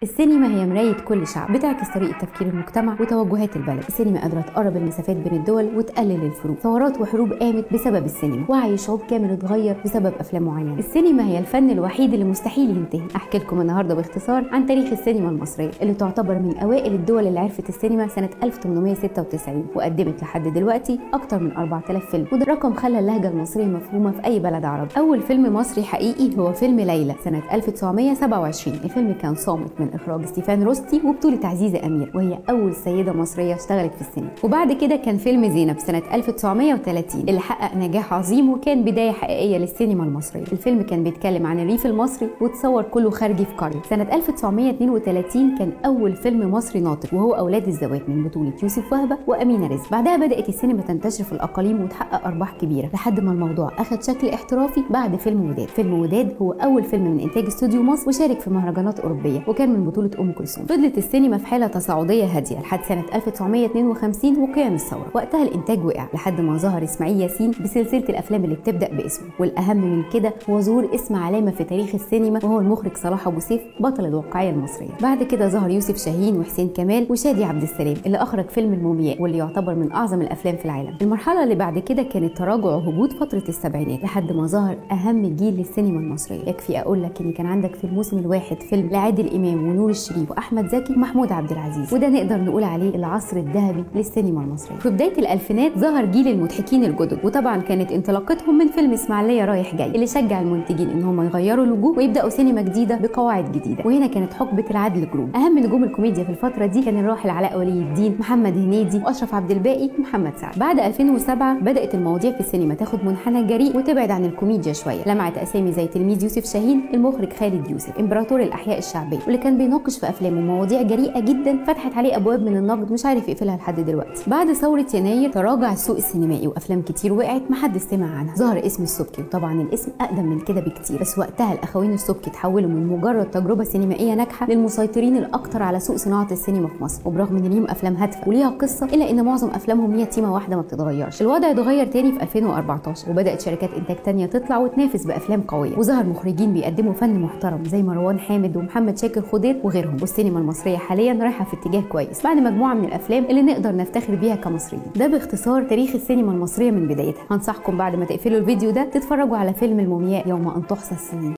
السينما هي مراية كل شعب بتعكس طريقة تفكير المجتمع وتوجهات البلد السينما قادرة تقرب المسافات بين الدول وتقلل الفروق ثورات وحروب قامت بسبب السينما وعي شعوب كامل اتغير بسبب أفلام معينة السينما هي الفن الوحيد اللي مستحيل ينتهي أحكي لكم النهاردة باختصار عن تاريخ السينما المصرية اللي تعتبر من أوائل الدول اللي عرفت السينما سنة 1896 وقدمت لحد دلوقتي أكتر من 4000 فيلم وده رقم خلى اللهجة المصرية مفهومة في أي بلد عربي أول فيلم مصري حقيقي هو فيلم ليلى سنة 1927 الفيلم كان صامت من اخراج ستيفان روستي وبطوله عزيزه امير وهي اول سيده مصريه اشتغلت في السينما وبعد كده كان فيلم زينب سنه 1930 اللي حقق نجاح عظيم وكان بدايه حقيقيه للسينما المصريه الفيلم كان بيتكلم عن الريف المصري وتصور كله خارجي في قريه سنه 1932 كان اول فيلم مصري ناطق وهو اولاد الزواج من بطوله يوسف وهبه وامينه رزق بعدها بدات السينما تنتشر في الاقاليم وتحقق ارباح كبيره لحد ما الموضوع اخذ شكل احترافي بعد فيلم وداد فيلم وداد هو اول فيلم من انتاج استوديو مصر وشارك في مهرجانات اوروبيه وكان من بطوله ام كلثوم فضلت السينما في حاله تصاعديه هاديه لحد سنه 1952 وقيام الثوره وقتها الانتاج وقع لحد ما ظهر اسماعيل ياسين بسلسله الافلام اللي بتبدا باسمه والاهم من كده هو ظهور اسم علامه في تاريخ السينما وهو المخرج صلاح ابو سيف بطل الواقعيه المصريه بعد كده ظهر يوسف شاهين وحسين كمال وشادي عبد السلام اللي اخرج فيلم المومياء واللي يعتبر من اعظم الافلام في العالم المرحله اللي بعد كده كانت تراجع وهبوط فتره السبعينات لحد ما ظهر اهم جيل للسينما المصريه يكفي اقول لك ان كان عندك في الموسم الواحد فيلم لعادل امام ونور الشريف واحمد زكي ومحمود عبد العزيز وده نقدر نقول عليه العصر الذهبي للسينما المصريه في بدايه الالفينات ظهر جيل المضحكين الجدد وطبعا كانت انطلاقتهم من فيلم اسماعيليه رايح جاي اللي شجع المنتجين ان هم يغيروا الوجوه ويبداوا سينما جديده بقواعد جديده وهنا كانت حقبه العدل جروب اهم نجوم الكوميديا في الفتره دي كان الراحل علاء ولي الدين محمد هنيدي واشرف عبد الباقي ومحمد سعد بعد 2007 بدات المواضيع في السينما تاخد منحنى جريء وتبعد عن الكوميديا شويه لمعت اسامي زي تلميذ يوسف شاهين المخرج خالد يوسف امبراطور الاحياء الشعبيه واللي كان بيناقش في افلامه مواضيع جريئه جدا فتحت عليه ابواب من النقد مش عارف يقفلها لحد دلوقتي بعد ثوره يناير تراجع السوق السينمائي وافلام كتير وقعت محدش سمع عنها ظهر اسم السبكي وطبعا الاسم اقدم من كده بكتير بس وقتها الاخوين السبكي تحولوا من مجرد تجربه سينمائيه ناجحه للمسيطرين الاكثر على سوق صناعه السينما في مصر وبرغم ان ليهم افلام هادفه وليها قصه الا ان معظم افلامهم ليها تيمه واحده ما بتتغيرش الوضع اتغير تاني في 2014 وبدات شركات انتاج تانية تطلع وتنافس بافلام قويه وظهر مخرجين بيقدموا فن محترم زي مروان حامد ومحمد شاكر خضير وغيرهم والسينما المصريه حاليا رايحه في اتجاه كويس بعد مجموعه من الافلام اللي نقدر نفتخر بيها كمصريين ده باختصار تاريخ السينما المصريه من بدايتها هنصحكم بعد ما تقفلوا الفيديو ده تتفرجوا على فيلم المومياء يوم ان تحصى السنين